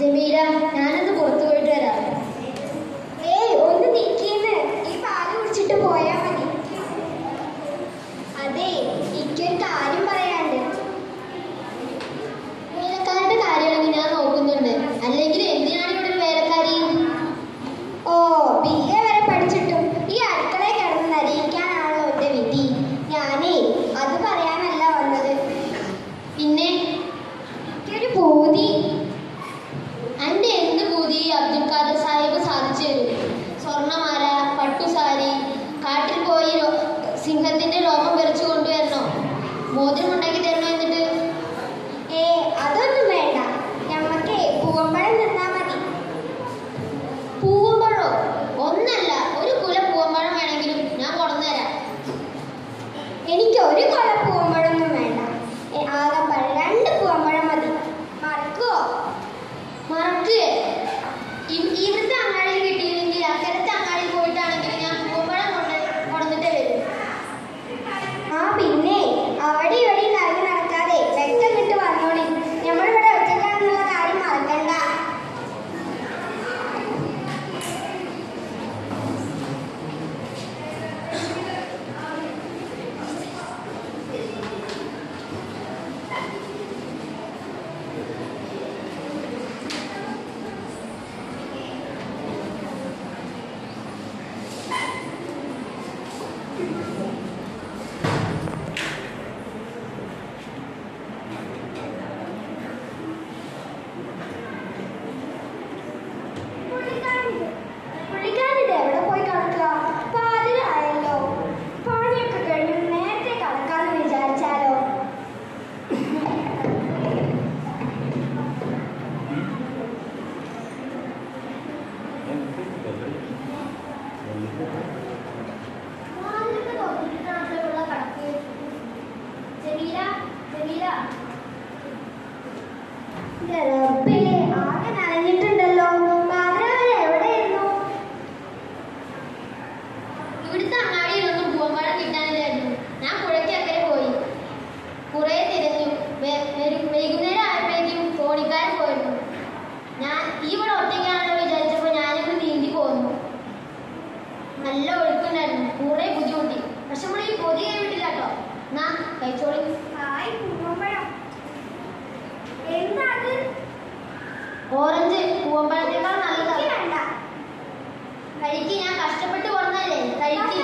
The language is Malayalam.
ജമീല ഞാനൊന്ന് പുറത്തു പോയിട്ട് വരാം ഏയ് ഒന്ന് നിൽക്കീന്ന് ഈ പാല് കുടിച്ചിട്ട് പോയാ മതി അതെ എനിക്കൊരു കാര്യം പറയാണ്ട് വേലക്കാരുടെ കാര്യമാണെങ്കിൽ ഞാൻ നോക്കുന്നുണ്ട് അല്ലെങ്കിൽ എന്തിനാണ് ഇവിടെ ഒരു വേലക്കാരി ഓ ബി എ വരെ പഠിച്ചിട്ടും ഈ അടുക്കളയിൽ കിടന്ന് നരയിക്കാനാണല്ലോ എൻ്റെ വിധി ഞാനേ അത് പറയാനല്ല വന്നത് പിന്നെ എനിക്കൊരു പൂതി അന്റെ എന്ത് പൂതി അബ്ദുൽ ഖാദർ സാഹിബ് സാധിച്ചു തരും സ്വർണ്ണമാല പട്ടുസാരി കാട്ടിൽ പോയി രോ- സിംഹത്തിന്റെ രോമം പറിച്ചു കൊണ്ടുവരണോ മോതിരം ഉണ്ടാക്കി തരണോ എന്നിട്ട് ഏ അതൊന്നും വേണ്ട ഞമ്മക്കേ പൂവമ്പഴം നിന്നാ മതി പൂവമ്പഴോ ഒന്നല്ല ഒരു കുല പൂവമ്പഴം വേണമെങ്കിലും ഞാൻ കൊണ്ടുതരാം എനിക്ക് ഒരു കൊല പൂവമ്പഴമൊന്നും വേണ്ട ഏ, ആകെപ്പാടെ രണ്ട് പൂവമ്പഴം മതി മറക്കുവോ മറക്ക് ഇ- ഇവിടുത്തെ അങ്ങാടിയിൽ കിട്ടിയില്ലെങ്കിൽ അക്കരത്തെ അങ്ങാടിയിൽ പോയിട്ടാണെങ്കിൽ ഞാൻ പൂവമ്പഴം കൊണ്ട് കൊണ്ടുവന്നിട്ടേ വരും ആ പിന്നെ അവിടെ ഇവിടെ ഇറങ്ങി നടക്കാതെ വെക്കം കിട്ട് വന്നോളി നമ്മളിവിടെ ഒറ്റക്കാണെന്നുള്ള കാര്യം മറക്കണ്ട പുള്ളിക്കാരനിത് പുള്ളിക്കാരനിത് എവിടെ പോയി കിടക്കുക പാതിരായല്ലോ പണിയൊക്കെ കഴിഞ്ഞ് നേരത്തെ കിടക്കാന്ന് വിചാരിച്ചാലോ വാതിലൊക്കെ തുറന്നിട്ടാണല്ലോ ഇവിടെ കിടക്ക്. ജമീല, ജമീല. എൻ്റെ റബ്ബേ, ആകെ നനഞ്ഞിട്ടുണ്ടല്ലോ പാതിരാവരെ എവിടെയായിരുന്നു ഇവിടുത്തെ അങ്ങാടിയിലൊന്നും പൂവമ്പഴം കിട്ടാനില്ലായിരുന്നു ഞാൻ പുഴയ്ക്ക് അക്കരെ പോയി കുറേ തിരഞ്ഞു വെ- വൈ- വൈകുന്നേരം ആയപ്പോഴേക്കും തോണിക്കാരൻ പോയിരുന്നു ഞാൻ ഈ ഇവിടെ ഒറ്റയ്ക്കാണല്ലോ വിചാരിച്ചപ്പോൾ ഞാനിവിടെ നീന്തി പോന്നു നല്ല ഒഴുക്കുണ്ടായിരുന്നു കുറേ ബുദ്ധിമുട്ടി പക്ഷെ നമ്മൾ ഈ പൊതി കൈവിട്ടില്ല കേട്ടോ എന്നാ കഴിച്ചോളി ഹായ് പൂവമ്പഴം എന്താ അത് ഓറഞ്ച് പൂവമ്പഴത്തേക്കാൾ എനിക്ക് നല്ലതാണ് വേണ്ട കഴിക്ക് ഞാൻ കഷ്ടപ്പെട്ട് കൊണ്ടല്ലേ കഴിക്ക്